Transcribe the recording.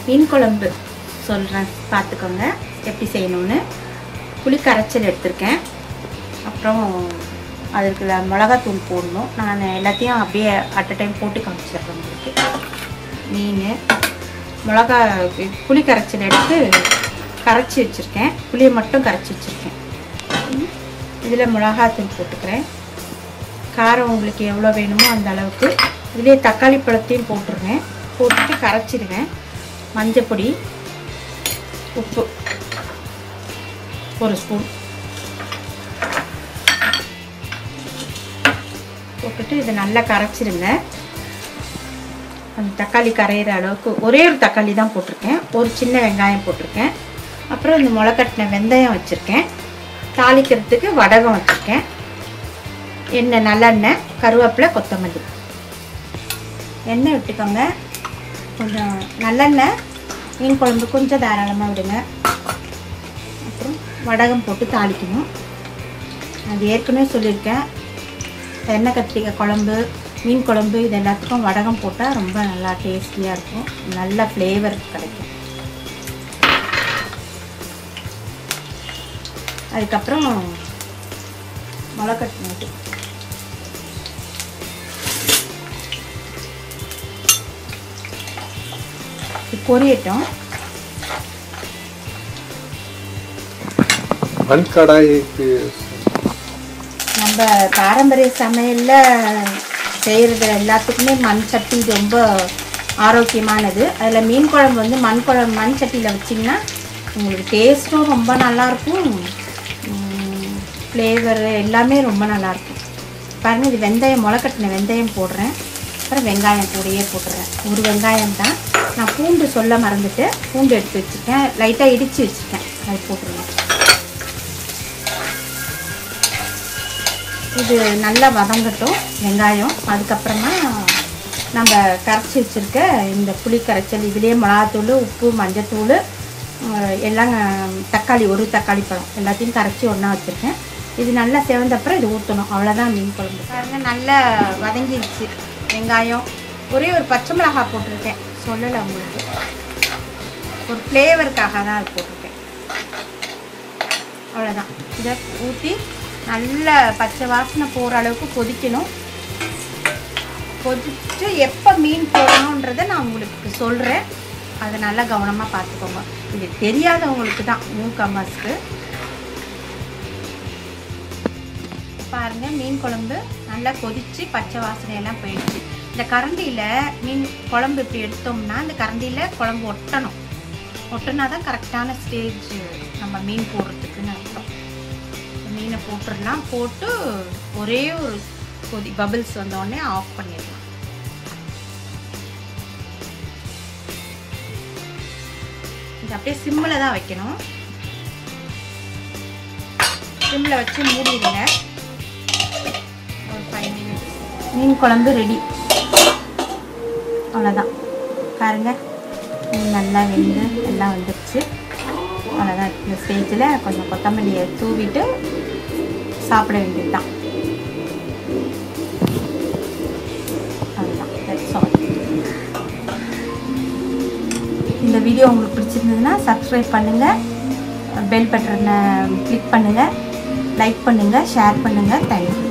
மீன் குழம்பு சொல்கிறேன் பார்த்துக்கோங்க எப்படி செய்யணும்னு புளி கரைச்சல் எடுத்திருக்கேன் அப்புறம் அதுக்கு ல- மிளகாத்தூள் போடணும் நான் எல்லாத்தையும் அப்படியே அட் அ டைம் போட்டு காமிச்சிடுறேன் உங்களுக்கு மீன் மிளகா புளி கரைச்சல் எடுத்து கரைச்சி வச்சுருக்கேன் புளியை மட்டும் கரைச்சி வச்சுருக்கேன் இதில் மிளகாத்தூள் போட்டுக்கிறேன் காரம் உங்களுக்கு எவ்வளோ வேணுமோ அந்த அளவுக்கு இதுலேயே தக்காளி பழத்தையும் போட்டுருவேன் போட்டுட்டு கரைச்சிடுவேன் மஞ்சப்பொடி உப்பு ஒரு ஸ்பூன் போட்டுட்டு இதை நல்லா கரைச்சிடுங்க அந்த தக்காளி கரையிற அளவுக்கு ஒரே ஒரு தக்காளி தான் போட்டிருக்கேன் ஒரு சின்ன வெங்காயம் போட்டிருக்கேன் அப்புறம் இந்த முளைக்கட்டின வெந்தயம் வச்சுருக்கேன் தாளிக்கிறதுக்கு வடகம் வச்சுருக்கேன் எண்ணெய் நல்லெண்ணெய் கருவேப்பிலை கொத்தமல்லி எண்ணெய் விட்டுக்கோங்க கொஞ்சம் நல்லெண்ணெய் மீன் குழம்பு கொஞ்சம் தாராளமாக விடுங்க அப்புறம் வடகம் போட்டு தாளிக்கணும் அது ஏற்கனவே சொல்லியிருக்கேன் எண்ணெய் கத்திரிக்காய் குழம்பு மீன் குழம்பு இது எல்லாத்துக்கும் வடகம் போட்டால் ரொம்ப நல்லா டேஸ்டியாக இருக்கும் நல்ல ஃப்ளேவர் கிடைக்கும் அதுக்கப்புறம் முளைக்கட்டினது இது பொரியட்டும் மண் கடாய்க்கு நம்ம பாரம்பரிய சமையலில் செய்கிறது எல்லாத்துக்குமே மண் சட்டி ரொம்ப ஆரோக்கியமானது அதில் மீன் குழம்பு வந்து மண் குழம்பு மண் சட்டியில் வச்சிங்கன்னா உங்களுக்கு டேஸ்ட்டும் ரொம்ப நல்லாயிருக்கும் ஃப்ளேவர் எல்லாமே ரொம்ப நல்லாயிருக்கும் பாருங்கள் இது வெந்தயம் முளைக்கட்டின வெந்தயம் போடுறேன் அப்புறம் வெங்காயம் கூடயே போட்டுறேன் ஒரு வெங்காயம் தான் நான் பூண்டு சொல்ல மறந்துட்டு பூண்டு எடுத்து வச்சுருக்கேன் லைட்டாக இடித்து வச்சுருக்கேன் அது போட்டுருவேன் இது நல்லா வதங்கட்டும் வெங்காயம் அதுக்கப்புறமா நம்ம கரைச்சி வச்சுருக்க இந்த புளி கரைச்சல் இதுலேயே மிளகாத்தூள் உப்பு மஞ்சத்தூள் அஹ், எல்லாம் அஹ், தக்காளி ஒரு தக்காளி பழம் எல்லாத்தையும் கரைச்சி ஒன்றா வச்சுருக்கேன் இது நல்லா செவந்தப்புறம் இது ஊற்றணும் அவ்வளோதான் மீன் குழம்பு பாருங்க நல்லா வதங்கிடுச்சு வெங்காயம் ஒரே ஒரு பச்சை மிளகாய் போட்டிருக்கேன் சொல்லலை உங்களுக்கு ஒரு ஃப்ளேவருக்காக தான் அது போட்டிருக்கேன் அவ்வளோதான் இதை ஊற்றி நல்ல பச்சை வாசனை போகிற அளவுக்கு கொதிக்கணும் கொதிச்சு எப்போ மீன் போடணுன்றதை நான் உங்களுக்கு சொல்கிறேன் அதை நல்லா கவனமாக பார்த்துக்கோங்க இது தெரியாதவங்களுக்கு தான் நியூ கமர்ஸ்க்கு பாருங்க மீன் குழம்பு நல்லா கொதிச்சு பச்சை வாசனையெல்லாம் போயிடுச்சு இந்த கரண்டியில் மீன் குழம்பு இப்படி எடுத்தோம்னா இந்த கரண்டியில் குழம்பு ஒட்டணும் ஒட்டினா தான் கரெக்டான ஸ்டேஜ் நம்ம மீன் போடுறதுக்குன்னு அர்த்தம் மீனை போட்டுடலாம் போட்டு ஒரே ஒரு கொதி பபிள்ஸ் வந்தோடனே ஆஃப் பண்ணிடலாம் இது அப்படியே சிம்மில் தான் வைக்கணும் சிம்மில் வச்சு மூடிடுங்க ஒரு ஃபைவ் மினிட்ஸ் மீன் குழம்பு ரெடி அவ்வளோதான் பாருங்க மீன் நல்லா வெந்து எல்லாம் வந்துடுச்சு அவ்வளோதான் இந்த ஸ்டேஜில் கொஞ்சம் கொத்தமல்லியை தூவிட்டு சாப்பிட வேண்டியது தான் அவ்வளோதான் that's all. இந்த வீடியோ உங்களுக்கு பிடிச்சிருந்ததுன்னா சப்ஸ்கிரைப் பண்ணுங்கள் பெல் பட்டனை கிளிக் பண்ணுங்கள் லைக் பண்ணுங்கள் ஷேர் பண்ணுங்கள் தேங்க்யூ